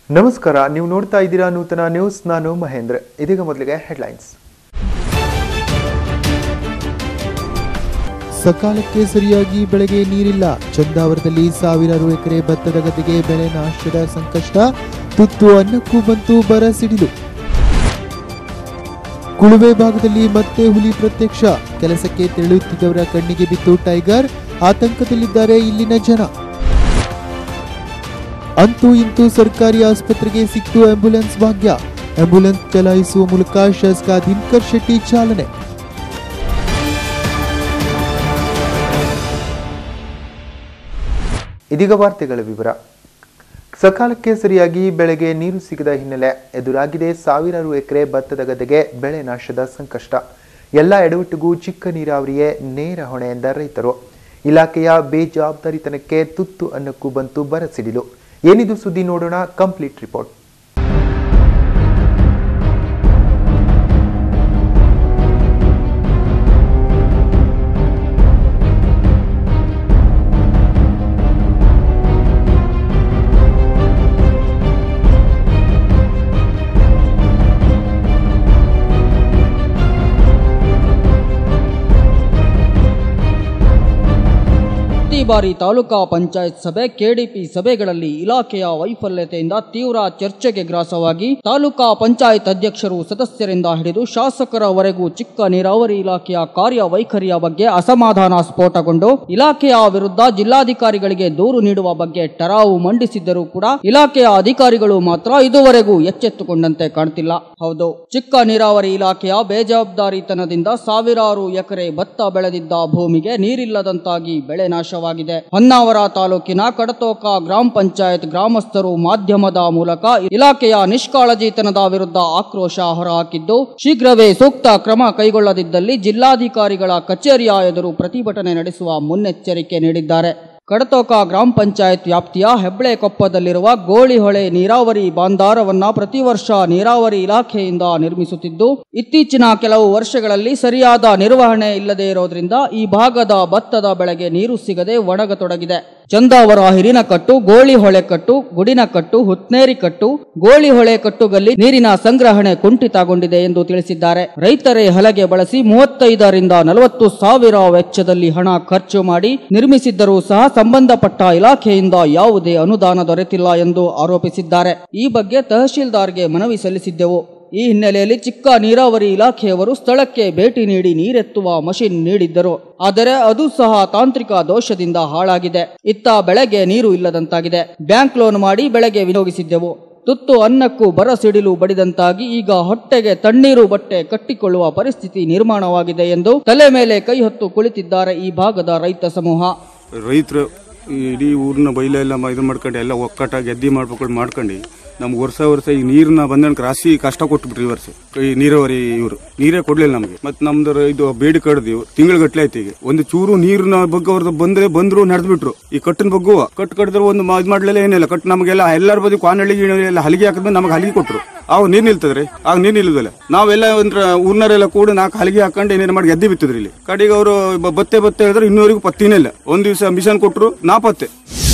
ನಮಸ್ಕಾರ ನೀವು ನೋಡ್ತಾ ಇದ್ದೀರಾ ನೂತನ ನ್ಯೂಸ್ ನಾನು ಮಹೇಂದ್ರ ಇದೀಗ ಮೊದಲಿಗೆ ಹೆಡ್ಲೈನ್ಸ್ ಸಕಾಲಕ್ಕೆ ಸರಿಯಾಗಿ ಬೆಳೆಗೆ ನೀರಿಲ್ಲ ಚಂದಾವರದಲ್ಲಿ ಸಾವಿರಾರು ಎಕರೆ ಭತ್ತದ ಗದ್ದೆಗೆ ಬೆಳೆ ನಾಶದ ಸಂಕಷ್ಟ ತುತ್ತು ಅನ್ನಕ್ಕೂ ಬಂತು ಬರ ಸಿಡಿಲು ಕುಳುವೆ ಭಾಗದಲ್ಲಿ ಮತ್ತೆ ಹುಲಿ ಪ್ರತ್ಯಕ್ಷ ಕೆಲಸಕ್ಕೆ ತೆರಳುತ್ತಿದ್ದವರ ಕಣ್ಣಿಗೆ ಬಿದ್ದು ಟೈಗರ್ ಆತಂಕದಲ್ಲಿದ್ದಾರೆ ಇಲ್ಲಿನ ಜನ ಅಂತೂ ಇಂತೂ ಸರ್ಕಾರಿ ಆಸ್ಪತ್ರೆಗೆ ಸಿಕ್ತು ಆಂಬ್ಯುಲೆನ್ಸ್ ಭಾಗ್ಯ ಆಂಬ್ಯುಲೆನ್ಸ್ ಚಲಾಯಿಸುವ ಮೂಲಕ ಶಾಸಕ ದಿನಕರ್ ಶೆಟ್ಟಿ ಚಾಲನೆ ಇದೀಗ ವಾರ್ತೆಗಳ ವಿವರ ಸಕಾಲಕ್ಕೆ ಸರಿಯಾಗಿ ಬೆಳೆಗೆ ನೀರು ಸಿಗದ ಹಿನ್ನೆಲೆ ಎದುರಾಗಿದೆ ಸಾವಿರಾರು ಎಕರೆ ಭತ್ತದ ಗದ್ದೆಗೆ ಬೆಳೆ ನಾಶದ ಸಂಕಷ್ಟ ಎಲ್ಲ ಎಡವಟ್ಟಿಗೂ ಚಿಕ್ಕ ನೀರಾವರಿಯೇ ನೇರ ಹೊಣೆ ಎಂದ ರೈತರು ಇಲಾಖೆಯ ಬೇಜವಾಬ್ದಾರಿತನಕ್ಕೆ ತುತ್ತು ಅನ್ನಕ್ಕೂ ಬಂತು ಬರಸಿಡಿಲು ಏನಿದು ಸುದ್ದಿ ನೋಡೋಣ ಕಂಪ್ಲೀಟ್ ರಿಪೋರ್ಟ್ ಪ್ರತಿ ಬಾರಿ ತಾಲೂಕಾ ಪಂಚಾಯತ್ ಸಭೆ ಕೆಡಿಪಿ ಸಭೆಗಳಲ್ಲಿ ಇಲಾಖೆಯ ವೈಫಲ್ಯತೆಯಿಂದ ತೀವ್ರ ಚರ್ಚೆಗೆ ಗ್ರಾಸವಾಗಿ ತಾಲೂಕಾ ಪಂಚಾಯತ್ ಅಧ್ಯಕ್ಷರು ಸದಸ್ಯರಿಂದ ಹಿಡಿದು ಶಾಸಕರವರೆಗೂ ಚಿಕ್ಕ ನೀರಾವರಿ ಇಲಾಖೆಯ ಕಾರ್ಯವೈಖರಿಯ ಬಗ್ಗೆ ಅಸಮಾಧಾನ ಸ್ಫೋಟಗೊಂಡು ಇಲಾಖೆಯ ವಿರುದ್ಧ ಜಿಲ್ಲಾಧಿಕಾರಿಗಳಿಗೆ ದೂರು ನೀಡುವ ಬಗ್ಗೆ ಟರಾವು ಮಂಡಿಸಿದ್ದರೂ ಕೂಡ ಇಲಾಖೆಯ ಅಧಿಕಾರಿಗಳು ಮಾತ್ರ ಇದುವರೆಗೂ ಎಚ್ಚೆತ್ತುಕೊಂಡಂತೆ ಕಾಣ್ತಿಲ್ಲ ಹೌದು ಚಿಕ್ಕ ನೀರಾವರಿ ಇಲಾಖೆಯ ಬೇಜವಾಬ್ದಾರಿತನದಿಂದ ಸಾವಿರಾರು ಎಕರೆ ಭತ್ತ ಬೆಳೆದಿದ್ದ ಭೂಮಿಗೆ ನೀರಿಲ್ಲದಂತಾಗಿ ಬೆಳೆ ನಾಶವಾಗಿದೆ ಹೊನ್ನಾವರ ತಾಲೂಕಿನ ಕಡತೋಕ ಗ್ರಾಮ ಪಂಚಾಯತ್ ಗ್ರಾಮಸ್ಥರು ಮಾಧ್ಯಮದ ಮೂಲಕ ಇಲಾಖೆಯ ನಿಷ್ಕಾಳಜಿತನದ ವಿರುದ್ಧ ಆಕ್ರೋಶ ಹೊರಹಾಕಿದ್ದು ಶೀಘ್ರವೇ ಸೂಕ್ತ ಕ್ರಮ ಕೈಗೊಳ್ಳದಿದ್ದಲ್ಲಿ ಜಿಲ್ಲಾಧಿಕಾರಿಗಳ ಕಚೇರಿಯ ಎದುರು ಪ್ರತಿಭಟನೆ ನಡೆಸುವ ಮುನ್ನೆಚ್ಚರಿಕೆ ನೀಡಿದ್ದಾರೆ ಕಡತೋಕ ಗ್ರಾಮ ಪಂಚಾಯತ್ ವ್ಯಾಪ್ತಿಯ ಹೆಬ್ಳೆಕೊಪ್ಪದಲ್ಲಿರುವ ಗೋಳಿಹೊಳೆ ನೀರಾವರಿ ಬಾಂದಾರವನ್ನ ಪ್ರತಿ ವರ್ಷ ನೀರಾವರಿ ಇಲಾಖೆಯಿಂದ ನಿರ್ಮಿಸುತ್ತಿದ್ದು ಇತ್ತೀಚಿನ ಕೆಲವು ವರ್ಷಗಳಲ್ಲಿ ಸರಿಯಾದ ನಿರ್ವಹಣೆ ಇಲ್ಲದೆ ಇರೋದ್ರಿಂದ ಈ ಭಾಗದ ಭತ್ತದ ಬೆಳೆಗೆ ನೀರು ಸಿಗದೆ ಒಣಗತೊಡಗಿದೆ ಚಂದಾವರ ಹಿರಿನಕಟ್ಟು ಗೋಳಿಹೊಳೆ ಕಟ್ಟು ಗುಡಿನಕಟ್ಟು ಹುತ್ನೇರಿ ಕಟ್ಟು ಗೋಳಿಹೊಳೆ ಕಟ್ಟುಗಲ್ಲಿ ನೀರಿನ ಸಂಗ್ರಹಣೆ ಕುಂಠಿತಗೊಂಡಿದೆ ಎಂದು ತಿಳಿಸಿದ್ದಾರೆ ರೈತರೇ ಹಲಗೆ ಬಳಸಿ ಮೂವತ್ತೈದರಿಂದ ನಲವತ್ತು ಸಾವಿರ ವೆಚ್ಚದಲ್ಲಿ ಹಣ ಖರ್ಚು ಮಾಡಿ ನಿರ್ಮಿಸಿದ್ದರೂ ಸಹ ಸಂಬಂಧಪಟ್ಟ ಇಲಾಖೆಯಿಂದ ಯಾವುದೇ ಅನುದಾನ ದೊರೆತಿಲ್ಲ ಎಂದು ಆರೋಪಿಸಿದ್ದಾರೆ ಈ ಬಗ್ಗೆ ತಹಶೀಲ್ದಾರ್ಗೆ ಮನವಿ ಸಲ್ಲಿಸಿದ್ದೆವು ಈ ಹಿನ್ನೆಲೆಯಲ್ಲಿ ಚಿಕ್ಕ ನೀರಾವರಿ ಇಲಾಖೆಯವರು ಸ್ಥಳಕ್ಕೆ ಭೇಟಿ ನೀಡಿ ನೀರೆತ್ತುವ ಮಷಿನ್ ನೀಡಿದ್ದರು ಆದರೆ ಅದು ಸಹ ತಾಂತ್ರಿಕ ದೋಷದಿಂದ ಹಾಳಾಗಿದೆ ಇತ್ತ ಬೆಳೆಗೆ ನೀರು ಇಲ್ಲದಂತಾಗಿದೆ ಬ್ಯಾಂಕ್ ಲೋನ್ ಮಾಡಿ ಬೆಳೆಗೆ ವಿನಿಯೋಗಿಸಿದ್ದೆವು ತುತ್ತು ಅನ್ನಕ್ಕೂ ಬರ ಸಿಡಿಲು ಬಡಿದಂತಾಗಿ ಈಗ ಹೊಟ್ಟೆಗೆ ತಣ್ಣೀರು ಬಟ್ಟೆ ಕಟ್ಟಿಕೊಳ್ಳುವ ಪರಿಸ್ಥಿತಿ ನಿರ್ಮಾಣವಾಗಿದೆ ಎಂದು ತಲೆ ಮೇಲೆ ಕೈ ಹೊತ್ತು ಕುಳಿತಿದ್ದಾರೆ ಈ ಭಾಗದ ರೈತ ಸಮೂಹ ರೈತರು ಇಡೀ ಊರಿನ ಬೈಲೆಲ್ಲ ಮ- ಇದು ಮಾಡ್ಕೊಂಡು ಎಲ್ಲ ಒಕ್ಕಟ್ಟಾಗಿ ಗೆದ್ದಿ ಮಾಡ್ಬೇಕು ಮಾಡ್ಕೊಂಡು ನಮ್ಗೆ ವರ್ಷ ವರ್ಷ ಈ ನೀರನ್ನ ಬಂದಣ್ಕ ರಾಶಿ ಕಷ್ಟ ಕೊಟ್ಬಿಟ್ರಿ ಈ ವರ್ಷ ಈ ನೀರಾವರಿ ಇವರು ನೀರೇ ಕೊಡ್ಲಿಲ್ಲ ನಮಗೆ ಮತ್ತೆ ನಮ್ದು ರ- ಇದು ಬೇಡಿ ಕಡ್ದಿವು ತಿಂಗಳು ಆಯ್ತು ಈಗ ಒಂದು ಚೂರು ನೀರಿನ ಬಗ್ಗೆ ಅವ್ರದ್ದು ಬಂದ್ರೆ ಬಂದ್ರು ನಡೆದ್ಬಿಟ್ರು ಈ ಕಟ್ಟಿನ ಬಗ್ಗುವ ಕಟ್ ಕಟ್ಟಿದ್ರು ಒಂದು ಮ- ಇದ್ ಮಾಡ್ಲಿಲ್ಲ ಏನಿಲ್ಲ ಕಟ್ ನಮಗೆಲ್ಲ ಎಲ್ಲರ ಬದಿ ಕ್ವಾನಳ್ಳಿ ಎಲ್ಲ ಹಲಿಗೆ ಹಾಕಿದ್ಮೇಲೆ ನಮಗೆ ಹಲಿಗೆ ಕೊಟ್ರು ಅವಾಗ ನೀರ್ ನಿಲ್ತದ್ರಿ ಆಗ ನೀರ್ ನಿಲ್ಲದಲ್ಲ ನಾವೆಲ್ಲ ಒಂದ್ರ ಊರ್ನರೆಲ್ಲ ಕೂಡ ನಾಲ್ಕು ಹಲಿಗೆ ಹಾಕೊಂಡು ಏನೇನು ಮಾಡಿ ಗೆದ್ದೆ ಬಿತ್ತಿದ್ರಿ ಇಲ್ಲಿ ಕಡೆಗೆ ಅವರು ಬತ್ತೆ ಬತ್ತೆ ಹೇಳಿದ್ರೆ ಇನ್ನೂವರೆಗೂ ಪತ್ತಿನೇ ಇಲ್ಲ ಒಂದ್ ದಿವಸ ಮಿಷನ್ ಕೊಟ್ರು ನಾಪತ್ತೆ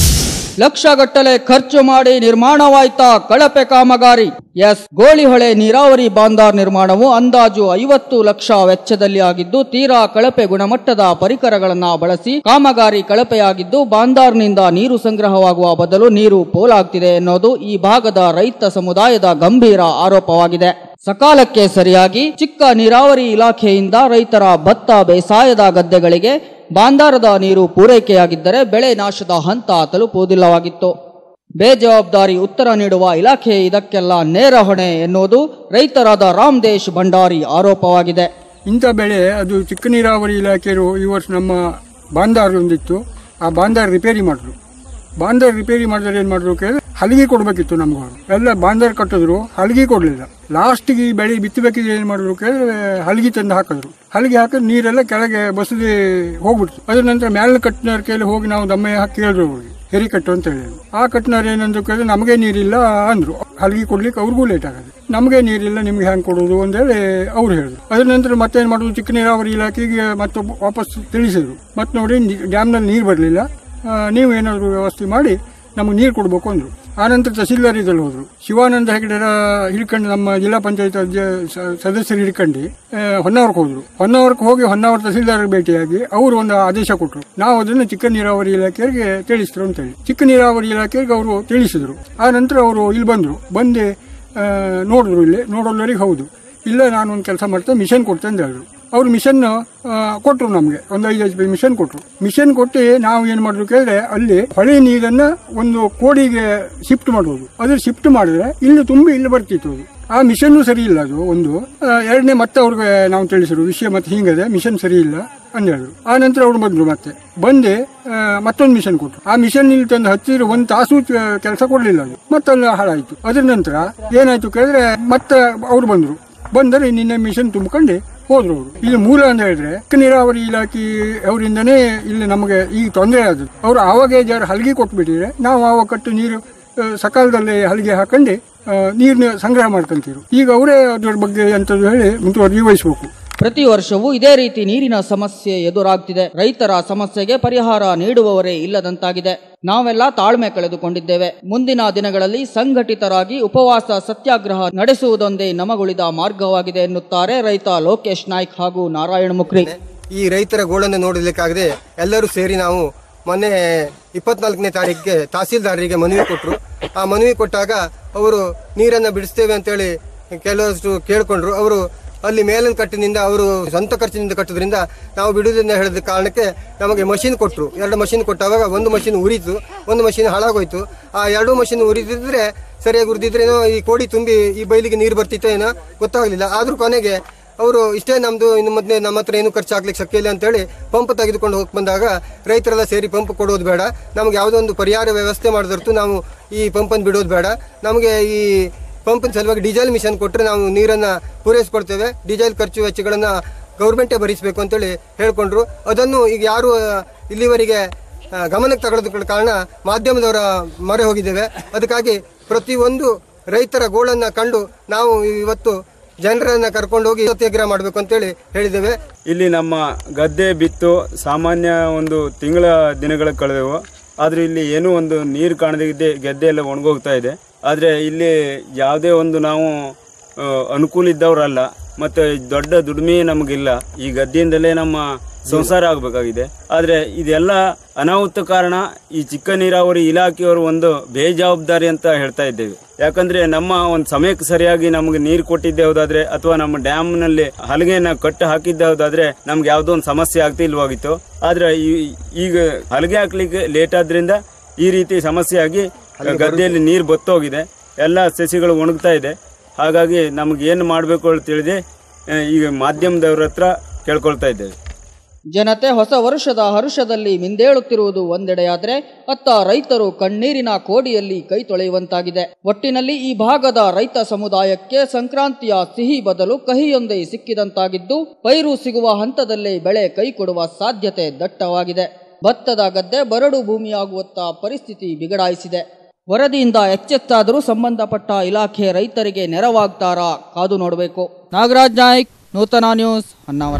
ಲಕ್ಷಗಟ್ಟಲೆ ಖರ್ಚು ಮಾಡಿ ನಿರ್ಮಾಣವಾಯ್ತಾ ಕಳಪೆ ಕಾಮಗಾರಿ ಎಸ್ ಗೋಳಿಹೊಳೆ ನೀರಾವರಿ ಬಾಂದಾರ್ ನಿರ್ಮಾಣವು ಅಂದಾಜು ಐವತ್ತು ಲಕ್ಷ ವೆಚ್ಚದಲ್ಲಿ ಆಗಿದ್ದು ತೀರಾ ಕಳಪೆ ಗುಣಮಟ್ಟದ ಪರಿಕರಗಳನ್ನ ಬಳಸಿ ಕಾಮಗಾರಿ ಕಳಪೆಯಾಗಿದ್ದು ಬಾಂದಾರ್ನಿಂದ ನೀರು ಸಂಗ್ರಹವಾಗುವ ಬದಲು ನೀರು ಪೋಲಾಗ್ತಿದೆ ಎನ್ನುವುದು ಈ ಭಾಗದ ರೈತ ಸಮುದಾಯದ ಗಂಭೀರ ಆರೋಪವಾಗಿದೆ ಸಕಾಲಕ್ಕೆ ಸರಿಯಾಗಿ ಚಿಕ್ಕ ನೀರಾವರಿ ಇಲಾಖೆಯಿಂದ ರೈತರ ಭತ್ತ ಬೇಸಾಯದ ಗದ್ದೆಗಳಿಗೆ ಬಾಂದಾರದ ನೀರು ಪೂರೈಕೆಯಾಗಿದ್ದರೆ ಬೆಳೆ ನಾಶದ ಹಂತ ತಲುಪುವುದಿಲ್ಲವಾಗಿತ್ತು ಬೇಜವಾಬ್ದಾರಿ ಉತ್ತರ ನೀಡುವ ಇಲಾಖೆ ಇದಕ್ಕೆಲ್ಲ ನೇರ ಹೊಣೆ ಎನ್ನುವುದು ರೈತರಾದ ರಾಮದೇಶ್ ಭಂಡಾರಿ ಆರೋಪವಾಗಿದೆ ಇಂಥ ಬೆಳೆ ಅದು ಚಿಕ್ಕ ನೀರಾವರಿ ಇಲಾಖೆಯವರು ಈ ವರ್ಷ ನಮ್ಮ ಬಾಂದಾರ್ ಒಂದಿತ್ತು ಆ ಬಾಂದಾರ್ ರಿಪೇರಿ ಮಾಡಿದ್ರು ಬಾಂದಾರ್ ರಿಪೇರಿ ಮಾಡಿದ್ರೆ ಏನು ಮಾಡಿದ್ರು ಕೇಳಿದ್ರೆ ಹಲಿಗೆ ಕೊಡಬೇಕಿತ್ತು ನಮ್ಗೆ ಅವರು ಎಲ್ಲ ಬಾಂದಾರ್ ಕಟ್ಟಿದ್ರು ಹಲಿಗೆ ಕೊಡಲಿಲ್ಲ ಲಾಸ್ಟಿಗೆ ಈ ಬೆಳೆ ಬಿತ್ತಬೇಕಿದ್ರೆ ಏನು ಮಾಡಿದ್ರು ಕೇಳಿದ್ರೆ ಹಲಿಗೆ ತಂದು ಹಾಕಿದ್ರು ಹಲಿಗೆ ಹಾಕಿದ್ರೆ ನೀರೆಲ್ಲ ಕೆಳಗೆ ಬಸದಿ ಹೋಗ್ಬಿಡ್ತು ಅದ್ರ ನಂತರ ಮ್ಯಾಲಿನ ಕಟ್ಟಿನವ್ರ ಕೈಲಿ ಹೋಗಿ ನಾವು ದಮ್ಮೆ ಹಾಕಿ ಕೇಳಿದ್ರು ಹೋಗಿ ಹೆರಿ ಕಟ್ಟು ಅಂತ ಹೇಳಿ ಆ ಕಟ್ಟಿನವ್ರು ಏನಂದ್ರು ಕೇಳಿದ್ರೆ ನಮಗೆ ನೀರಿಲ್ಲ ಅಂದ್ರು ಹಲಿಗೆ ಕೊಡ್ಲಿಕ್ಕೆ ಅವ್ರಿಗೂ ಲೇಟ್ ಆಗುತ್ತೆ ನಮಗೆ ನೀರಿಲ್ಲ ನಿಮ್ಗೆ ಹೆಂಗೆ ಕೊಡೋದು ಅಂತೇಳಿ ಅವ್ರು ಹೇಳಿದ್ರು ಅದ್ರ ನಂತರ ಮತ್ತೇನು ಮಾಡೋದು ಚಿಕ್ಕ ನೀರಾವರಿ ಇಲಾಖೆಗೆ ಮತ್ತೆ ವಾಪಸ್ ತಿಳಿಸಿದ್ರು ಮತ್ತೆ ನೋಡಿ ಡ್ಯಾಮ್ನಲ್ಲಿ ನೀರು ಬರಲಿಲ್ಲ ನೀವು ಏನಾದರೂ ವ್ಯವಸ್ಥೆ ಮಾಡಿ ನಮಗೆ ನೀರು ಕೊಡಬೇಕು ಅಂದ್ರು ಆನಂತರ ತಹಸೀಲ್ದಾರ್ ಇದ್ರಲ್ಲಿ ಹೋದ್ರು ಶಿವಾನಂದ ಹೆಗಡೆರ ಹಿಡ್ಕೊಂಡು ನಮ್ಮ ಜಿಲ್ಲಾ ಪಂಚಾಯತ್ ಸದಸ್ಯರು ಹಿಡ್ಕೊಂಡು ಆ, ಹೊನ್ನಾವರಕ್ಕೆ ಹೋದ್ರು ಹೊನ್ನಾವರಕ್ಕೆ ಹೋಗಿ ಹೊನ್ನಾವರ ತಹಸೀಲ್ದಾರ್ ಭೇಟಿಯಾಗಿ ಅವರು ಒಂದು ಆದೇಶ ಕೊಟ್ಟರು ನಾವು ಅದನ್ನು ಚಿಕ್ಕ ನೀರಾವರಿ ಇಲಾಖೆಯವರಿಗೆ ತಿಳಿಸಿದ್ರು ಅಂತ ಹೇಳಿ ಚಿಕ್ಕ ನೀರಾವರಿ ಇಲಾಖೆಗೆ ಅವರು ತಿಳಿಸಿದ್ರು ಆ ನಂತರ ಅವರು ಇಲ್ಲಿ ಬಂದರು ಬಂದು ಆ, ನೋಡಿದ್ರು ಇಲ್ಲಿ ನೋಡೋಲ್ಲರಿಗೆ ಹೌದು ಇಲ್ಲ ನಾನು ಒಂದು ಕೆಲಸ ಮಾಡ್ತೇನೆ ಮಿಷನ್ ಕೊಡ್ತೇನೆ ಅಂತ ಹೇಳಿದ್ರು ಅವ್ರು ಮಿಷನ್ ಕೊಟ್ಟರು ನಮಗೆ ಒಂದು ಐದು ಎಚ್ ಪಿ ಮಿಷನ್ ಕೊಟ್ಟರು ಮಿಷನ್ ಕೊಟ್ಟು ನಾವು ಏನು ಮಾಡಿದ್ರು ಕೇಳಿದ್ರೆ ಅಲ್ಲಿ ಹೊಳೆ ನೀರನ್ನ ಒಂದು ಕೋಡಿಗೆ ಶಿಫ್ಟ್ ಮಾಡೋದು ಅದ್ರ ಶಿಫ್ಟ್ ಮಾಡಿದ್ರೆ ಇಲ್ಲಿ ತುಂಬಿ ಇಲ್ಲಿ ಬರ್ತಿತ್ತು ಅದು ಆ ಮಿಷನ್ ಸರಿ ಇಲ್ಲ ಅದು ಒಂದು ಆ, ಎರಡನೇ ಮತ್ತೆ ಅವ್ರಿಗೆ ನಾವು ತಿಳಿಸಿದ್ರು ವಿಷಯ ಮತ್ತೆ ಹಿಂಗದೆ ಮಿಷನ್ ಸರಿ ಇಲ್ಲ ಅಂತ ಹೇಳಿದ್ರು ಆ ನಂತರ ಅವ್ರು ಬಂದ್ರು ಮತ್ತೆ ಬಂದೆ ಆ, ಮತ್ತೊಂದು ಮಿಷನ್ ಕೊಟ್ಟರು ಆ ಮಿಷನ್ ಇಲ್ಲಿ ತಂದು ಹಚ್ಚಿದ್ರೆ ಒಂದು ತಾಸು ಕೆಲಸ ಕೊಡ್ಲಿಲ್ಲ ಅದು ಮತ್ತಲ್ಲಿ ಹಾಳಾಯ್ತು ಅದ್ರ ನಂತರ ಏನಾಯ್ತು ಕೇಳಿದ್ರೆ ಮತ್ತೆ ಅವ್ರು ಬಂದ್ರು ಬಂದರೆ ನಿನ್ನೆ ಮಿಷನ್ ತುಂಬಿಕೊಂಡು ಹೋದ್ರು ಅವರು ಇಲ್ಲಿ ಮೂಲ ಅಂತ ಹೇಳಿದ್ರೆ ಚಿಕ್ಕ ನೀರಾವರಿ ಇಲಾಖೆ ಅವರಿಂದನೇ ಇಲ್ಲಿ ನಮಗೆ ಈ ತೊಂದರೆ ಆದದ್ದು ಅವರು ಆವಾಗೇ ಜರ ಹಲಗೆ ಕೊಟ್ಬಿಟ್ಟಿದ್ರೆ ನಾವು ಆವಾಗ ಕಟ್ಟು ನೀರು ಆ, ಸಕಾಲದಲ್ಲಿ ಹಲಗೆ ಹಾಕೊಂಡು ನೀರನ್ನ ಸಂಗ್ರಹ ಮಾಡ್ಕೊಂತೀರು ಈಗ ಅವರೇ ಅದ್ರ ಬಗ್ಗೆ ಎಂತದ್ದು ಹೇಳಿ ಮುಂದುವರೆದಿ ವಹಿಸ್ಬೇಕು ಪ್ರತಿ ವರ್ಷವೂ ಇದೇ ರೀತಿ ನೀರಿನ ಸಮಸ್ಯೆ ಎದುರಾಗ್ತಿದೆ ರೈತರ ಸಮಸ್ಯೆಗೆ ಪರಿಹಾರ ನೀಡುವವರೇ ಇಲ್ಲದಂತಾಗಿದೆ ನಾವೆಲ್ಲ ತಾಳ್ಮೆ ಕಳೆದುಕೊಂಡಿದ್ದೇವೆ ಮುಂದಿನ ದಿನಗಳಲ್ಲಿ ಸಂಘಟಿತರಾಗಿ ಉಪವಾಸ ಸತ್ಯಾಗ್ರಹ ನಡೆಸುವುದೊಂದೇ ನಮಗುಳಿದ ಮಾರ್ಗವಾಗಿದೆ ಎನ್ನುತ್ತಾರೆ ರೈತ ಲೋಕೇಶ್ ನಾಯ್ಕ್ ಹಾಗೂ ನಾರಾಯಣ ಮುಕ್ರಿ ಈ ರೈತರ ಗೋಳನ್ನು ನೋಡಲಿಕ್ಕಾಗದೆ ಎಲ್ಲರೂ ಸೇರಿ ನಾವು ಮೊನ್ನೆ ಇಪ್ಪತ್ನಾಲ್ಕನೇ ತಾರೀಕಿಗೆ ತಹಸೀಲ್ದಾರರಿಗೆ ಮನವಿ ಕೊಟ್ಟರು ಆ ಮನವಿ ಕೊಟ್ಟಾಗ ಅವರು ನೀರನ್ನು ಬಿಡಿಸ್ತೇವೆ ಅಂತೇಳಿ ಕೆಲವಷ್ಟು ಕೇಳ್ಕೊಂಡ್ರು ಅವರು ಅಲ್ಲಿ ಮೇಲಿನ ಕಟ್ಟಿನಿಂದ ಅವರು ಸ್ವಂತ ಖರ್ಚಿನಿಂದ ಕಟ್ಟೋದ್ರಿಂದ ನಾವು ಬಿಡುವುದನ್ನ ಹೇಳಿದ ಕಾರಣಕ್ಕೆ ನಮಗೆ ಮಷಿನ್ ಕೊಟ್ಟರು ಎರಡು ಮಷಿನ್ ಕೊಟ್ಟಾಗ ಒಂದು ಮಷಿನ್ ಉರಿತು ಒಂದು ಮಷಿನ್ ಹಾಳಾಗೋಯ್ತು ಆ ಎರಡು ಮಷಿನ್ ಉರಿದಿದ್ರೆ ಸರಿಯಾಗಿ ಉರಿದಿದ್ರೇನೋ ಈ ಕೋಡಿ ತುಂಬಿ ಈ ಬೈಲಿಗೆ ನೀರು ಬರ್ತಿತ್ತೋ ಏನೋ ಗೊತ್ತಾಗಲಿಲ್ಲ ಆದ್ರೂ ಕೊನೆಗೆ ಅವರು ಇಷ್ಟೇ ನಮ್ದು ಇನ್ನು ಮೊದಲೇ ನಮ್ಮ ಹತ್ರ ಏನು ಖರ್ಚು ಹಾಕ್ಲಿಕ್ಕೆ ಶಕ್ಯ ಇಲ್ಲ ಅಂತೇಳಿ ಪಂಪ್ ತೆಗೆದುಕೊಂಡು ಹೋಗಿ ಬಂದಾಗ ರೈತರೆಲ್ಲ ಸೇರಿ ಪಂಪ್ ಕೊಡೋದು ಬೇಡ ನಮ್ಗೆ ಯಾವುದೋ ಒಂದು ಪರಿಹಾರ ವ್ಯವಸ್ಥೆ ಮಾಡಿದರ್ತು ನಾವು ಈ ಪಂಪನ್ನು ಬಿಡೋದು ಬೇಡ ನಮಗೆ ಈ ಪಂಪಿನ ಸಲುವಾಗಿ ಡೀಸೆಲ್ ಮಿಷನ್ ಕೊಟ್ಟರೆ ನಾವು ನೀರನ್ನು ಪೂರೈಸ್ಕೊಡ್ತೇವೆ ಡೀಸೆಲ್ ಖರ್ಚು ವೆಚ್ಚಗಳನ್ನು ಗೌರ್ಮೆಂಟೇ ಭರಿಸಬೇಕು ಅಂತೇಳಿ ಹೇಳ್ಕೊಂಡ್ರು ಅದನ್ನು ಈಗ ಯಾರು ಆ, ಇಲ್ಲಿವರೆಗೆ ಆ, ಗಮನಕ್ಕೆ ತಗೊಳ್ಳೋದಕ್ಕೆ ಕಾರಣ ಮಾಧ್ಯಮದವರ ಮೊರೆ ಹೋಗಿದ್ದೇವೆ ಅದಕ್ಕಾಗಿ ಪ್ರತಿಯೊಂದು ರೈತರ ಗೋಳನ್ನು ಕಂಡು ನಾವು ಇವತ್ತು ಜನರನ್ನ ಕರ್ಕೊಂಡೋಗಿ ಸತ್ಯಾಗ್ರಹ ಮಾಡಬೇಕು ಅಂತೇಳಿ ಹೇಳಿದ್ದೇವೆ ಇಲ್ಲಿ ನಮ್ಮ ಗದ್ದೆ ಬಿತ್ತು ಸಾಮಾನ್ಯ ಒಂದು ತಿಂಗಳ ದಿನಗಳ ಕಳೆದವು ಆದರೆ ಇಲ್ಲಿ ಏನೂ ಒಂದು ನೀರು ಕಾಣದಿದ್ದೆ ಗದ್ದೆ ಎಲ್ಲ ಒಣಗೋಗ್ತಾ ಇದೆ ಆದರೆ ಇಲ್ಲಿ ಯಾವುದೇ ಒಂದು ನಾವು ಆ, ಅನುಕೂಲ ಇದ್ದವರಲ್ಲ ಮತ್ತು ದೊಡ್ಡ ದುಡಿಮೆ ನಮಗಿಲ್ಲ ಈ ಗದ್ದೆಯಿಂದಲೇ ನಮ್ಮ ಸಂಸಾರ ಆಗಬೇಕಾಗಿದೆ ಆದರೆ ಇದೆಲ್ಲ ಅನಾಹುತ ಕಾರಣ ಈ ಚಿಕ್ಕ ನೀರಾವರಿ ಇಲಾಖೆಯವರು ಒಂದು ಬೇಜವಾಬ್ದಾರಿ ಅಂತ ಹೇಳ್ತಾ ಇದ್ದೇವೆ ಯಾಕಂದ್ರೆ ನಮ್ಮ ಒಂದು ಸಮಯಕ್ಕೆ ಸರಿಯಾಗಿ ನಮಗೆ ನೀರು ಕೊಟ್ಟಿದ್ದೆ ಹೌದಾದ್ರೆ ಅಥವಾ ನಮ್ಮ ಡ್ಯಾಮ್ನಲ್ಲಿ ಹಲಗೆನ ಕಟ್ಟು ಹಾಕಿದ್ದೆ ಹೌದಾದ್ರೆ ನಮ್ಗೆ ಯಾವುದೋ ಒಂದು ಸಮಸ್ಯೆ ಆಗ್ತಿಲ್ವಾಗಿತ್ತು ಆದ್ರೆ ಈ- ಈಗ ಹಲಗೆ ಹಾಕ್ಲಿಕ್ಕೆ ಲೇಟ್ ಆದ್ರಿಂದ ಈ ರೀತಿ ಸಮಸ್ಯೆ ಆಗಿ ಗದ್ದೆಯಲ್ಲಿ ನೀರು ಬತ್ತೋಗಿದೆ ಎಲ್ಲ ಸಸಿಗಳು ಒಣಗ್ತಾ ಇದೆ ಹಾಗಾಗಿ ನಮ್ಗೆ ಏನು ಮಾಡಬೇಕು ಅಂತ ತಿಳಿದೆ ಆ, ಈಗ ಮಾಧ್ಯಮದವ್ರ ಹತ್ರ ಕೇಳ್ಕೊಳ್ತಾ ಇದ್ದೇವೆ ಜನತೆ ಹೊಸ ವರ್ಷದ ಹರುಷದಲ್ಲಿ ಮಿಂದೇಳುತ್ತಿರುವುದು ಒಂದೆಡೆಯಾದರೆ ಅತ್ತ ರೈತರು ಕಣ್ಣೀರಿನ ಕೋಡಿಯಲ್ಲಿ ಕೈ ತೊಳೆಯುವಂತಾಗಿದೆ ಒಟ್ಟಿನಲ್ಲಿ ಈ ಭಾಗದ ರೈತ ಸಮುದಾಯಕ್ಕೆ ಸಂಕ್ರಾಂತಿಯ ಸಿಹಿ ಬದಲು ಕಹಿಯೊಂದೇ ಸಿಕ್ಕಿದಂತಾಗಿದ್ದು ಪೈರು ಸಿಗುವ ಹಂತದಲ್ಲೇ ಬೆಳೆ ಕೈ ಕೊಡುವ ಸಾಧ್ಯತೆ ದಟ್ಟವಾಗಿದೆ ಭತ್ತದ ಗದ್ದೆ ಬರಡು ಭೂಮಿಯಾಗುವತ್ತ ಪರಿಸ್ಥಿತಿ ಬಿಗಡಾಯಿಸಿದೆ ವರದಿಯಿಂದ ಎಚ್ಚೆತ್ತಾದರೂ ಸಂಬಂಧಪಟ್ಟ ಇಲಾಖೆ ರೈತರಿಗೆ ನೆರವಾಗ್ತಾರಾ ಕಾದು ನೋಡಬೇಕು ನಾಗರಾಜ್ ನಾಯ್ಕ್ ನೂತನ ನ್ಯೂಸ್ ಹೊನ್ನಾವರ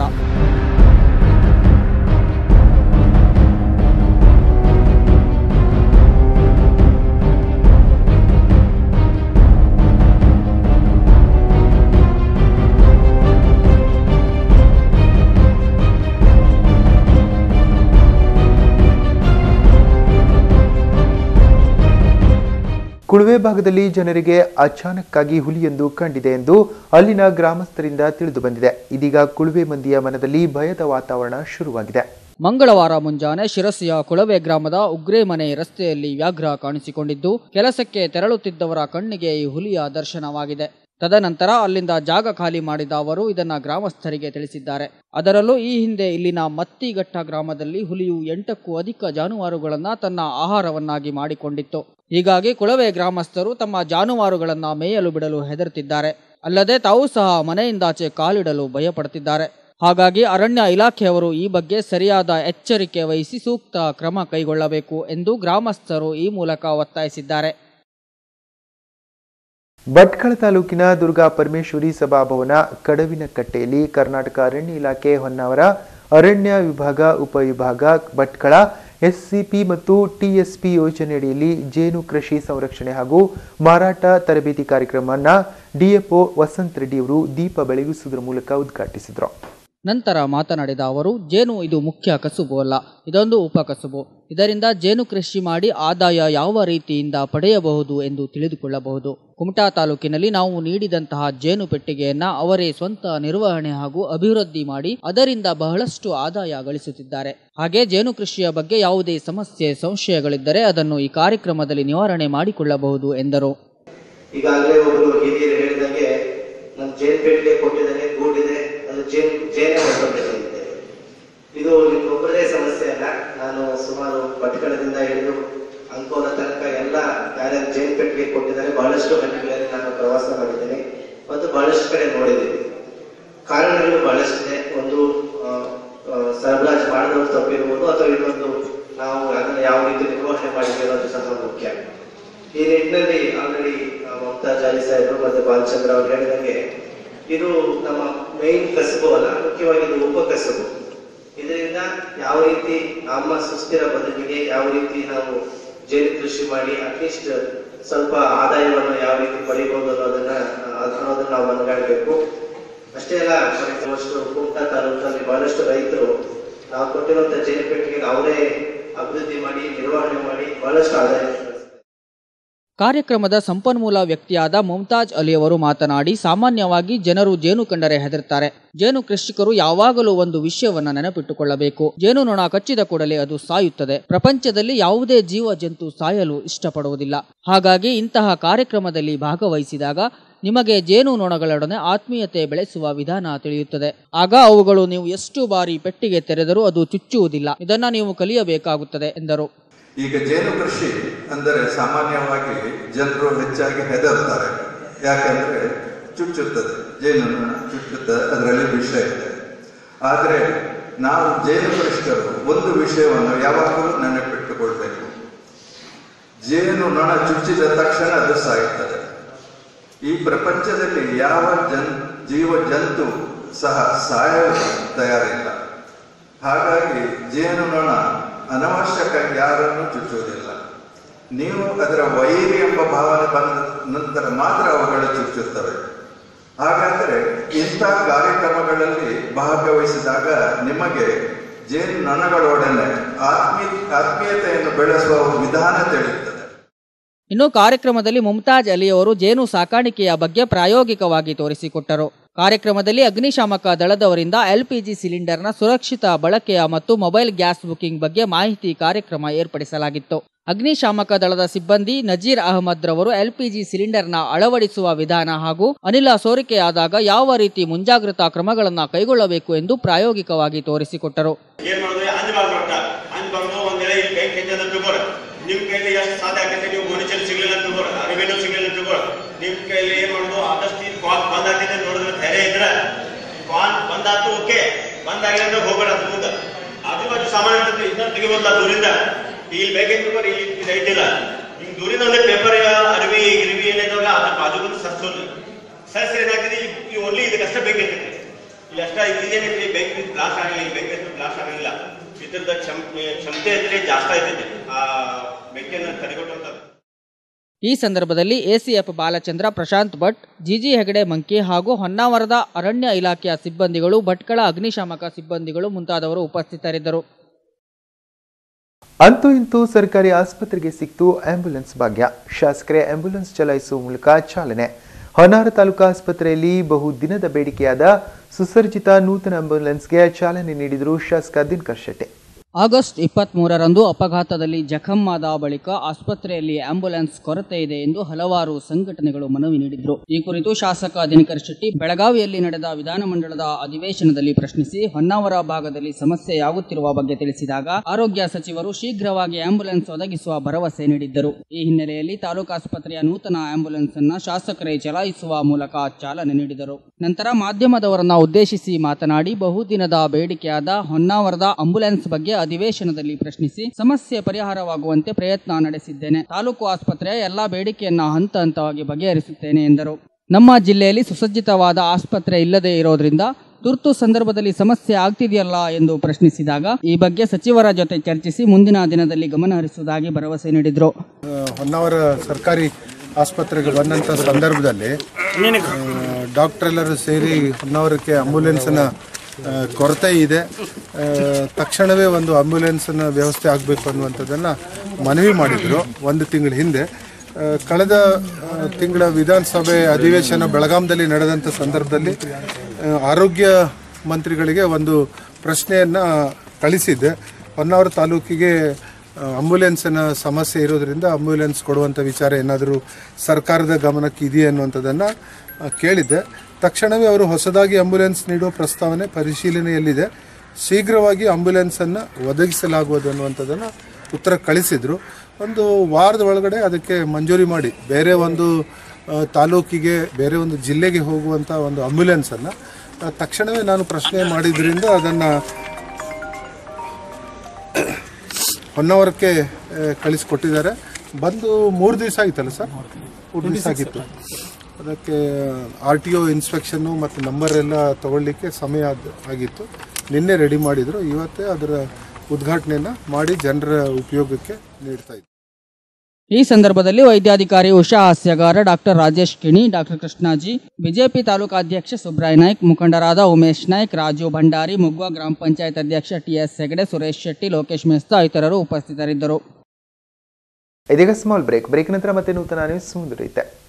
ಕುಳುವೆ ಭಾಗದಲ್ಲಿ ಜನರಿಗೆ ಅಚಾನಕ್ಕಾಗಿ ಹುಲಿಯೊಂದು ಕಂಡಿದೆ ಎಂದು ಅಲ್ಲಿನ ಗ್ರಾಮಸ್ಥರಿಂದ ತಿಳಿದು ಬಂದಿದೆ ಇದೀಗ ಕುಳುವೆ ಮಂದಿಯ ಮನದಲ್ಲಿ ಭಯದ ವಾತಾವರಣ ಶುರುವಾಗಿದೆ ಮಂಗಳವಾರ ಮುಂಜಾನೆ ಶಿರಸಿಯ ಕುಳವೆ ಗ್ರಾಮದ ಉಗ್ರೇಮನೆ ರಸ್ತೆಯಲ್ಲಿ ವ್ಯಾಘ್ರ ಕಾಣಿಸಿಕೊಂಡಿದ್ದು ಕೆಲಸಕ್ಕೆ ತೆರಳುತ್ತಿದ್ದವರ ಕಣ್ಣಿಗೆ ಈ ಹುಲಿಯ ದರ್ಶನವಾಗಿದೆ ತದನಂತರ ಅಲ್ಲಿಂದ ಜಾಗ ಖಾಲಿ ಮಾಡಿದ ಅವರು ಇದನ್ನ ಗ್ರಾಮಸ್ಥರಿಗೆ ತಿಳಿಸಿದ್ದಾರೆ ಅದರಲ್ಲೂ ಈ ಹಿಂದೆ ಇಲ್ಲಿನ ಮತ್ತಿಘಟ್ಟ ಗ್ರಾಮದಲ್ಲಿ ಹುಲಿಯು ಎಂಟಕ್ಕೂ ಅಧಿಕ ಜಾನುವಾರುಗಳನ್ನ ತನ್ನ ಆಹಾರವನ್ನಾಗಿ ಮಾಡಿಕೊಂಡಿತ್ತು ಹೀಗಾಗಿ ಕುಳವೆ ಗ್ರಾಮಸ್ಥರು ತಮ್ಮ ಜಾನುವಾರುಗಳನ್ನ ಮೇಯಲು ಬಿಡಲು ಹೆದರುತ್ತಿದ್ದಾರೆ ಅಲ್ಲದೆ ತಾವು ಸಹ ಮನೆಯಿಂದಾಚೆ ಕಾಲಿಡಲು ಭಯಪಡುತ್ತಿದ್ದಾರೆ ಹಾಗಾಗಿ ಅರಣ್ಯ ಇಲಾಖೆಯವರು ಈ ಬಗ್ಗೆ ಸರಿಯಾದ ಎಚ್ಚರಿಕೆ ವಹಿಸಿ ಸೂಕ್ತ ಕ್ರಮ ಕೈಗೊಳ್ಳಬೇಕು ಎಂದು ಗ್ರಾಮಸ್ಥರು ಈ ಮೂಲಕ ಒತ್ತಾಯಿಸಿದ್ದಾರೆ ಭಟ್ಕಳ ತಾಲೂಕಿನ ದುರ್ಗಾ ಪರಮೇಶ್ವರಿ ಸಭಾಭವನ ಕಡವಿನ ಕಟ್ಟೆಯಲ್ಲಿ ಕರ್ನಾಟಕ ಅರಣ್ಯ ಇಲಾಖೆ ಹೊನ್ನಾವರ ಅರಣ್ಯ ವಿಭಾಗ ಉಪವಿಭಾಗ ಭಟ್ಕಳ ಎಸ್ಸಿಪಿ ಮತ್ತು ಟಿಎಸ್ಪಿ ಯೋಜನೆಯಡಿಯಲ್ಲಿ ಜೇನು ಕೃಷಿ ಸಂರಕ್ಷಣೆ ಹಾಗೂ ಮಾರಾಟ ತರಬೇತಿ ಕಾರ್ಯಕ್ರಮವನ್ನ ಡಿಎಫ್ಒ ವಸಂತ್ ರೆಡ್ಡಿ ಅವರು ದೀಪ ಬೆಳಗಿಸುವುದರ ಮೂಲಕ ಉದ್ಘಾಟಿಸಿದರು ನಂತರ ಮಾತನಾಡಿದ ಅವರು ಜೇನು ಇದು ಮುಖ್ಯ ಕಸುಬು ಅಲ್ಲ ಇದೊಂದು ಉಪಕಸುಬು ಇದರಿಂದ ಜೇನು ಕೃಷಿ ಮಾಡಿ ಆದಾಯ ಯಾವ ರೀತಿಯಿಂದ ಪಡೆಯಬಹುದು ಎಂದು ತಿಳಿದುಕೊಳ್ಳಬಹುದು ಕುಮಟಾ ತಾಲೂಕಿನಲ್ಲಿ ನಾವು ನೀಡಿದಂತಹ ಜೇನು ಪೆಟ್ಟಿಗೆಯನ್ನ ಅವರೇ ಸ್ವಂತ ನಿರ್ವಹಣೆ ಹಾಗೂ ಅಭಿವೃದ್ಧಿ ಮಾಡಿ ಅದರಿಂದ ಬಹಳಷ್ಟು ಆದಾಯ ಗಳಿಸುತ್ತಿದ್ದಾರೆ ಹಾಗೆ ಜೇನು ಕೃಷಿಯ ಬಗ್ಗೆ ಯಾವುದೇ ಸಮಸ್ಯೆ ಸಂಶಯಗಳಿದ್ದರೆ ಅದನ್ನು ಈ ಕಾರ್ಯಕ್ರಮದಲ್ಲಿ ನಿವಾರಣೆ ಮಾಡಿಕೊಳ್ಳಬಹುದು ಎಂದರು ಈಗಾಗಲೇ ಒಬ್ರು ಹಿರಿಯರು ಹೇಳಿದಂಗೆ ನನ್ನ ಜೇನ್ ಪೇಟೆಗೆ ಕೊಟ್ಟಿದ್ದೇನೆ ಗೂಡಿದೆ ಅದು ಜೇನ್ ಜೇನೇ ಹೊರಟೋಗಿದೆ ಇದು ನಿಮ್ಗೊಬ್ಬರದೇ ಸಮಸ್ಯೆ ಅಲ್ಲ ನಾನು ಸುಮಾರು ಭಟ್ಕಳದಿಂದ ಹಿಡಿದು ಅಂಕೋಲ ತನಕ ಎಲ್ಲ ಯಾರ್ಯಾರು ಜೇನ್ ಪೇಟೆಗೆ ಕೊಟ್ಟಿದ್ದಾರೆ ಬಹಳಷ್ಟು ಹಳ್ಳಿಗಳಲ್ಲಿ ನಾನು ಪ್ರವಾಸ ಮಾಡಿದ್ದೀನಿ ಮತ್ತು ಬಹಳಷ್ಟು ಕಡೆ ನೋಡಿದ್ದೀನಿ ಕಾರಣಗಳು ಬಹಳಷ್ಟಿದೆ ಒಂದು ಆ, ಆ, ಸರಬರಾಜು ಮಾಡಿದವರು ತಪ್ಪಿರ್ಬೋದು ಅಥವಾ ಇನ್ನೊಂದು ನಾವು ಅದನ್ನು ಯಾವ ರೀತಿ ನಿರ್ವಹಣೆ ಮಾಡಿದ್ದೀವಿ ಅನ್ನೋದು ಸಹ ಮುಖ್ಯ ಈ ನಿಟ್ಟಿನಲ್ಲಿ ಆಲ್ರೆಡಿ ಮಮತಾಜ್ ಅಲಿ ಸಾಹೇಬರು ಮತ್ತೆ ಬಾಲಚಂದ್ರ ಅವರು ಹೇಳಿದಂಗೆ ಇದು ನಮ್ಮ ಮೈನ್ ಕಸಬು ಅಲ್ಲ ಮುಖ್ಯವಾಗಿ ಇದು ಉಪ ಕಸಬು ಇದರಿಂದ ಯಾವ ರೀತಿ ನಮ್ಮ ಸುಸ್ಥಿರ ಬದುಕಿಗೆ ಯಾವ ರೀತಿ ನಾವು ಜೇನು ಕೃಷಿ ಮಾಡಿ ಅಟ್ಲೀಸ್ಟ್ ಸ್ವಲ್ಪ ಆದಾಯವನ್ನು ಯಾವ ರೀತಿ ಪಡಿಬಹುದು ಅನ್ನೋದನ್ನ ಆ, ಅನ್ನೋದನ್ನ ನಾವು ಮನಗಾಡಬೇಕು ಅಷ್ಟೇ ಅಲ್ಲ ಅಷ್ಟು ಕುಮಟಾ ತಾಲೂಕಲ್ಲಿ ಬಹಳಷ್ಟು ರೈತರು ನಾವು ಕೊಟ್ಟಿರುವಂತ ಜೇನು ಪೆಟ್ಟಿಗೆ ಅವರೇ ಅಭಿವೃದ್ಧಿ ಮಾಡಿ ನಿರ್ವಹಣೆ ಮಾಡಿ ಬಹಳಷ್ಟು ಆದಾಯ ಗಳಿಸ್ತಾರೆ. ಕಾರ್ಯಕ್ರಮದ ಸಂಪನ್ಮೂಲ ವ್ಯಕ್ತಿಯಾದ ಮುಮ್ತಾಜ್ ಅಲಿ ಅವರು ಮಾತನಾಡಿ ಸಾಮಾನ್ಯವಾಗಿ ಜನರು ಜೇನು ಕಂಡರೆ ಹೆದರ್ತಾರೆ ಜೇನು ಕೃಷಿಕರು ಯಾವಾಗಲೂ ಒಂದು ವಿಷಯವನ್ನ ನೆನಪಿಟ್ಟುಕೊಳ್ಳಬೇಕು ಜೇನು ನೊಣ ಕಚ್ಚಿದ ಕೂಡಲೇ ಅದು ಸಾಯುತ್ತದೆ ಪ್ರಪಂಚದಲ್ಲಿ ಯಾವುದೇ ಜೀವ ಜಂತು ಸಾಯಲು ಇಷ್ಟಪಡುವುದಿಲ್ಲ ಹಾಗಾಗಿ ಇಂತಹ ಕಾರ್ಯಕ್ರಮದಲ್ಲಿ ಭಾಗವಹಿಸಿದಾಗ ನಿಮಗೆ ಜೇನು ನೊಣಗಳೊಡನೆ ಆತ್ಮೀಯತೆ ಬೆಳೆಸುವ ವಿಧಾನ ತಿಳಿಯುತ್ತದೆ ಆಗ ಅವುಗಳು ನೀವು ಎಷ್ಟು ಬಾರಿ ಪೆಟ್ಟಿಗೆ ತೆರೆದರೂ ಅದು ಚುಚ್ಚುವುದಿಲ್ಲ ಇದನ್ನ ನೀವು ಕಲಿಯಬೇಕಾಗುತ್ತದೆ ಎಂದರು ಈಗ ಜೇನು ಕೃಷಿ ಅಂದರೆ ಸಾಮಾನ್ಯವಾಗಿ ಜನರು ಹೆಚ್ಚಾಗಿ ಹೆದರ್ತಾರೆ ಯಾಕಂದ್ರೆ ಚುಚ್ಚುತ್ತದೆ ಜೇನು ನೊಣ ಚುಚ್ಚುತ್ತದೆ ಅದರಲ್ಲಿ ವಿಷ ಇದೆ ಆದರೆ ನಾವು ಜೇನು ಕೃಷಿಕರು ಒಂದು ವಿಷಯವನ್ನು ಯಾವಾಗಲೂ ನೆನಪಿಟ್ಟುಕೊಳ್ಬೇಕು ಜೇನು ನೊಣ ಚುಚ್ಚಿದ ತಕ್ಷಣ ಅದು ಸಾಯುತ್ತದೆ ಈ ಪ್ರಪಂಚದಲ್ಲಿ ಯಾವ ಜನ್ ಜೀವ ಜಂತು ಸಹ ಸಾಯಲು ತಯಾರಿಲ್ಲ ಹಾಗಾಗಿ ಜೇನು ನೊಣ ಅನವಶ್ಯಕ ಯಾರನ್ನು ಚುಚ್ಚುವುದಿಲ್ಲ ನೀವು ಅದರ ವೈರಿ ಎಂಬ ಭಾವನೆ ಬಂದ ನಂತರ ಮಾತ್ರ ಅವುಗಳು ಚುಚ್ಚುತ್ತವೆ ಹಾಗಾದರೆ ಇಂಥ ಕಾರ್ಯಕ್ರಮಗಳಲ್ಲಿ ಭಾಗವಹಿಸಿದಾಗ ನಿಮಗೆ ಜೇನು ನೊಣಗಳೊಡನೆ ಆತ್ಮೀಯ ಆತ್ಮೀಯತೆಯನ್ನು ಬೆಳೆಸುವ ವಿಧಾನ ತಿಳಿಯುತ್ತದೆ ಇನ್ನು ಕಾರ್ಯಕ್ರಮದಲ್ಲಿ ಮುಮ್ತಾಜ್ ಅಲಿ ಅವರು ಜೇನು ಸಾಕಾಣಿಕೆಯ ಬಗ್ಗೆ ಪ್ರಾಯೋಗಿಕವಾಗಿ ತೋರಿಸಿಕೊಟ್ಟರು ಕಾರ್ಯಕ್ರಮದಲ್ಲಿ ಅಗ್ನಿಶಾಮಕ ದಳದವರಿಂದ ಎಲ್ಪಿಜಿ ಸಿಲಿಂಡರ್ನ ಸುರಕ್ಷಿತ ಬಳಕೆಯ ಮತ್ತು ಮೊಬೈಲ್ ಗ್ಯಾಸ್ ಬುಕಿಂಗ್ ಬಗ್ಗೆ ಮಾಹಿತಿ ಕಾರ್ಯಕ್ರಮ ಏರ್ಪಡಿಸಲಾಗಿತ್ತು ಅಗ್ನಿಶಾಮಕ ದಳದ ಸಿಬ್ಬಂದಿ ನಜೀರ್ ಅಹಮದ್ ರವರು ಎಲ್ಪಿಜಿ ಸಿಲಿಂಡರ್ನ ಅಳವಡಿಸುವ ವಿಧಾನ ಹಾಗೂ ಅನಿಲ ಸೋರಿಕೆಯಾದಾಗ ಯಾವ ರೀತಿ ಮುಂಜಾಗ್ರತಾ ಕ್ರಮಗಳನ್ನು ಕೈಗೊಳ್ಳಬೇಕು ಎಂದು ಪ್ರಾಯೋಗಿಕವಾಗಿ ತೋರಿಸಿಕೊಟ್ಟರು ಏನ್ ಮಾಡಿದ್ರೆ ಅಂಜಬಾರ್ದು ಒಟ್ಟ ಅಂಜಬಾರ್ದು ಒಂದ್ ವೇಳೆ ಇಲ್ಲಿ ಬೆಂಕಿ ಹೆಚ್ಚದ ತಿಳ್ಕೊಳ ನಿಮ್ ಕೈಲಿ ಎಷ್ಟು ಸಾಧ್ಯ ಆಗತ್ತೆ ನೀವು ಗೋಣಿಚೀಲ ಸಿಗ್ಲಿಲ್ಲ ಅಂತ ತಿಳ್ಕೊಳ ರೆವೆನ್ಯೂ ಸಿಗ್ಲಿಲ್ಲ ಅಂತ ತಿಳ್ಕೊಳ ನಿಮ್ ಕೈಲಿ ಏನ್ ಮಾಡುದು ಆದಷ್ಟು ಈ ಕಾಲ್ ಬಂದ್ ಆಗ್ತಿದೆ ನೋಡಿದ್ರೆ ಧೈರ್ಯ ಇದ್ರ ಕಾಲ್ ಬಂದಾತು ಓಕೆ ಬಂದಾಗಿಲ್ಲ ಅಂದ್ರೆ ಹೋಗ್ಬೇಡ ಅದು ಮುಂದೆ ಆಜು ಬಾಜು ಸಾಮಾನ್ಯ ಇರ್ತೈತಿ ಇದನ್ನ ತೆಗಿಬೋದಲ್ಲ ದೂರಿಂದ ಇಲ್ಲಿ ಬೇಕೈತಿ ತಿಳ್ಕೊರಿ ಇಲ್ಲಿ ಇದು ಐತಿಲ್ಲ ಹಿಂಗ್ ದೂರಿಂದ ಒಂದೇ ಪೇಪರ್ ಅರಿವಿ ಗಿರಿವಿ ಏನಿದಾವಲ್ಲ ಅದ್ರ ಬಾಜು ಬಂದು ಸರ್ಸೋದು ಸರ್ಸ್ ಏನಾಗ್ತದೆ ಈ ಓನ್ಲಿ ಇದಕ್ಕಷ್ಟೇ ಬೇಕೈತಿ ಇಲ್ಲಿ ಅಷ್ಟ ಇದೇನೈತಿ ಬೆಂಕಿ ಬ್ಲಾಸ್ಟ್ ಆಗಿಲ್ಲ ಈ ಬೆಂಕಿ ಬ್ಲಾಸ್ಟ್ ಆಗಿಲ್ಲ ಇದ್ರದ ಕ್ಷಮ್- ಕ್ಷಮತೆ ಅಂದ್ರೆ ಜಾಸ್ತಿ ಆಯ್ತೈತಿ ಆ ಬೆಂಕಿಯನ್ನು ತಡೆಗಟ್ಟುವಂತ ಈ ಸಂದರ್ಭದಲ್ಲಿ ಎಸಿಎಫ್ ಬಾಲಚಂದ್ರ ಪ್ರಶಾಂತ್ ಭಟ್ ಜಿಜಿ ಹೆಗಡೆ ಮಂಕಿ ಹಾಗೂ ಹೊನ್ನಾವರದ ಅರಣ್ಯ ಇಲಾಖೆಯ ಸಿಬ್ಬಂದಿಗಳು ಭಟ್ಕಳ ಅಗ್ನಿಶಾಮಕ ಸಿಬ್ಬಂದಿಗಳು ಮುಂತಾದವರು ಉಪಸ್ಥಿತರಿದ್ದರು ಅಂತೂ ಇಂತೂ ಸರ್ಕಾರಿ ಆಸ್ಪತ್ರೆಗೆ ಸಿಕ್ತು ಆಂಬ್ಯುಲೆನ್ಸ್ ಭಾಗ್ಯ ಶಾಸಕರೇ ಆಂಬ್ಯುಲೆನ್ಸ್ ಚಲಾಯಿಸುವ ಮೂಲಕ ಚಾಲನೆ ಹೊನ್ನಾವರ ತಾಲೂಕು ಆಸ್ಪತ್ರೆಯಲ್ಲಿ ಬಹು ದಿನದ ಬೇಡಿಕೆಯಾದ ಸುಸರ್ಜಿತ ನೂತನ ಆಂಬ್ಯುಲೆನ್ಸ್ಗೆ ಚಾಲನೆ ನೀಡಿದರು ಶಾಸಕ ದಿನಕರ್ ಶೆಟ್ಟಿ ಆಗಸ್ಟ್ ಇಪ್ಪತ್ತ್ ಮೂರರಂದು ಅಪಘಾತದಲ್ಲಿ ಜಖಮ್ಮಾದ ಬಳಿಕ ಆಸ್ಪತ್ರೆಯಲ್ಲಿ ಆಂಬ್ಯುಲೆನ್ಸ್ ಕೊರತೆ ಇದೆ ಎಂದು ಹಲವಾರು ಸಂಘಟನೆಗಳು ಮನವಿ ನೀಡಿದ್ರು ಈ ಕುರಿತು ಶಾಸಕ ದಿನಕರ್ ಶೆಟ್ಟಿ ಬೆಳಗಾವಿಯಲ್ಲಿ ನಡೆದ ವಿಧಾನಮಂಡಲದ ಅಧಿವೇಶನದಲ್ಲಿ ಪ್ರಶ್ನಿಸಿ ಹೊನ್ನಾವರ ಭಾಗದಲ್ಲಿ ಸಮಸ್ಯೆಯಾಗುತ್ತಿರುವ ಬಗ್ಗೆ ತಿಳಿಸಿದಾಗ ಆರೋಗ್ಯ ಸಚಿವರು ಶೀಘ್ರವಾಗಿ ಆಂಬ್ಯುಲೆನ್ಸ್ ಒದಗಿಸುವ ಭರವಸೆ ನೀಡಿದ್ದರು ಈ ಹಿನ್ನೆಲೆಯಲ್ಲಿ ತಾಲೂಕು ಆಸ್ಪತ್ರೆಯ ನೂತನ ಆಂಬ್ಯುಲೆನ್ಸ್ ಅನ್ನ ಶಾಸಕರೇ ಚಲಾಯಿಸುವ ಮೂಲಕ ಚಾಲನೆ ನೀಡಿದರು ನಂತರ ಮಾಧ್ಯಮದವರನ್ನ ಉದ್ದೇಶಿಸಿ ಮಾತನಾಡಿ ಬಹುದಿನದ ಬೇಡಿಕೆಯಾದ ಹೊನ್ನಾವರದ ಆಂಬ್ಯುಲೆನ್ಸ್ ಬಗ್ಗೆ ಅಧಿವೇಶನದಲ್ಲಿ ಪ್ರಶ್ನಿಸಿ ಸಮಸ್ಯೆ ಪರಿಹಾರವಾಗುವಂತೆ ಪ್ರಯತ್ನ ನಡೆಸಿದ್ದೇನೆ ತಾಲೂಕು ಆಸ್ಪತ್ರೆಯ ಎಲ್ಲಾ ಬೇಡಿಕೆಯನ್ನ ಹಂತ ಹಂತವಾಗಿ ಬಗೆಹರಿಸುತ್ತೇನೆ ಎಂದರು ನಮ್ಮ ಜಿಲ್ಲೆಯಲ್ಲಿ ಸುಸಜ್ಜಿತವಾದ ಆಸ್ಪತ್ರೆ ಇಲ್ಲದೆ ಇರೋದ್ರಿಂದ ತುರ್ತು ಸಂದರ್ಭದಲ್ಲಿ ಸಮಸ್ಯೆ ಆಗ್ತಿದೆಯಲ್ಲ ಎಂದು ಪ್ರಶ್ನಿಸಿದಾಗ ಈ ಬಗ್ಗೆ ಸಚಿವರ ಜೊತೆ ಚರ್ಚಿಸಿ ಮುಂದಿನ ದಿನದಲ್ಲಿ ಗಮನ ಹರಿಸುವುದಾಗಿ ಭರವಸೆ ನೀಡಿದರು ಹೊನ್ನಾವರ ಸರ್ಕಾರಿ ಆಸ್ಪತ್ರೆಗೆ ಬಂದಂಥ ಸಂದರ್ಭದಲ್ಲಿ ಡಾಕ್ಟರ್ ಎಲ್ಲರೂ ಸೇರಿ ಹೊನ್ನಾವರಕ್ಕೆ ಆಂಬ್ಯುಲೆನ್ಸ್ನ ಆ, ಕೊರತೆ ಇದೆ ಆ, ತಕ್ಷಣವೇ ಒಂದು ಆಂಬ್ಯುಲೆನ್ಸ್ನ ವ್ಯವಸ್ಥೆ ಆಗಬೇಕು ಅನ್ನುವಂಥದ್ದನ್ನು ಮನವಿ ಮಾಡಿದರು ಒಂದು ತಿಂಗಳ ಹಿಂದೆ ಆ, ಕಳೆದ ಆ, ತಿಂಗಳ ವಿಧಾನಸಭೆ ಅಧಿವೇಶನ ಬೆಳಗಾಂದಲ್ಲಿ ನಡೆದಂಥ ಸಂದರ್ಭದಲ್ಲಿ ಆ, ಆರೋಗ್ಯ ಮಂತ್ರಿಗಳಿಗೆ ಒಂದು ಪ್ರಶ್ನೆಯನ್ನು ಕಳಿಸಿದ್ದೆ ಹೊನ್ನಾವರ ತಾಲೂಕಿಗೆ ಆಂಬ್ಯುಲೆನ್ಸಿನ ಸಮಸ್ಯೆ ಇರೋದ್ರಿಂದ ಆಂಬ್ಯುಲೆನ್ಸ್ ಕೊಡುವಂಥ ವಿಚಾರ ಏನಾದರೂ ಸರ್ಕಾರದ ಗಮನಕ್ಕೆ ಇದೆಯೇ ಅನ್ನುವಂಥದ್ದನ್ನು ಆ, ಕೇಳಿದ್ದೆ ತಕ್ಷಣವೇ ಅವರು ಹೊಸದಾಗಿ ಆಂಬ್ಯುಲೆನ್ಸ್ ನೀಡುವ ಪ್ರಸ್ತಾವನೆ ಪರಿಶೀಲನೆಯಲ್ಲಿದೆ ಶೀಘ್ರವಾಗಿ ಆಂಬ್ಯುಲೆನ್ಸನ್ನು ಒದಗಿಸಲಾಗುವುದು ಅನ್ನುವಂಥದ್ದನ್ನು ಉತ್ತರ ಕಳಿಸಿದರು ಒಂದು ವಾರದ ಒಳಗಡೆ ಅದಕ್ಕೆ ಮಂಜೂರಿ ಮಾಡಿ ಬೇರೆ ಒಂದು ಆ, ತಾಲೂಕಿಗೆ ಬೇರೆ ಒಂದು ಜಿಲ್ಲೆಗೆ ಹೋಗುವಂಥ ಒಂದು ಆಂಬ್ಯುಲೆನ್ಸನ್ನು ಆ, ತಕ್ಷಣವೇ ನಾನು ಪ್ರಶ್ನೆ ಮಾಡಿದ್ರಿಂದ ಅದನ್ನು ಹೊನ್ನಾವರಕ್ಕೆ ಆ, ಕಳಿಸ್ಕೊಟ್ಟಿದ್ದಾರೆ ಬಂದು ಮೂರು ದಿವಸ ಆಗಿತ್ತಲ್ಲ ಸರ್ ಮೂರು ದಿವಸ ಆಗಿತ್ತು ಅದಕ್ಕೆ ಆರ್ ಟಿ ಒ ಇನ್ಸ್ಪೆಕ್ಷನ್ನು ಮತ್ತು ನಂಬರ್ ಎಲ್ಲ ತಗೊಳ್ಳಿಕ್ಕೆ ಸಮಯ ಆದ್- ಆಗಿತ್ತು ನಿನ್ನೆ ರೆಡಿ ಮಾಡಿದರು ಇವತ್ತೇ ಅದರ ಉದ್ಘಾಟನೆಯನ್ನು ಮಾಡಿ ಜನರ ಉಪಯೋಗಕ್ಕೆ ನೀಡ್ತಾ ಇದ್ದಾರೆ ಈ ಸಂದರ್ಭದಲ್ಲಿ ವೈದ್ಯಾಧಿಕಾರಿ Usha Hasyagar doctor Rajesh Kini doctor Krishnaji BJP ತಾಲೂಕಾಧ್ಯಕ್ಷ ಸುಬ್ರಾಯ್ ನಾಯ್ಕ್ ಮುಖಂಡರಾದ ಉಮೇಶ್ ನಾಯ್ಕ್ ರಾಜು ಭಂಡಾರಿ ಮುಗ್ವಾ ಗ್ರಾಮ ಪಂಚಾಯತ್ ಅಧ್ಯಕ್ಷ ಟಿಎಸ್ ಹೆಗಡೆ ಸುರೇಶ್ ಶೆಟ್ಟಿ ಲೋಕೇಶ್ ಮೆಸ್ತಾ ಇತರರು ಉಪಸ್ಥಿತರಿದ್ದರು ಇದೀಗ ಸ್ಮಾಲ್ ಬ್ರೇಕ್ ಬ್ರೇಕ್ ನಂತರ ಮತ್ತೆ ನೂತನ ನ್ಯೂಸ್ ಮುಂದುವರಿಯುತ್ತೆ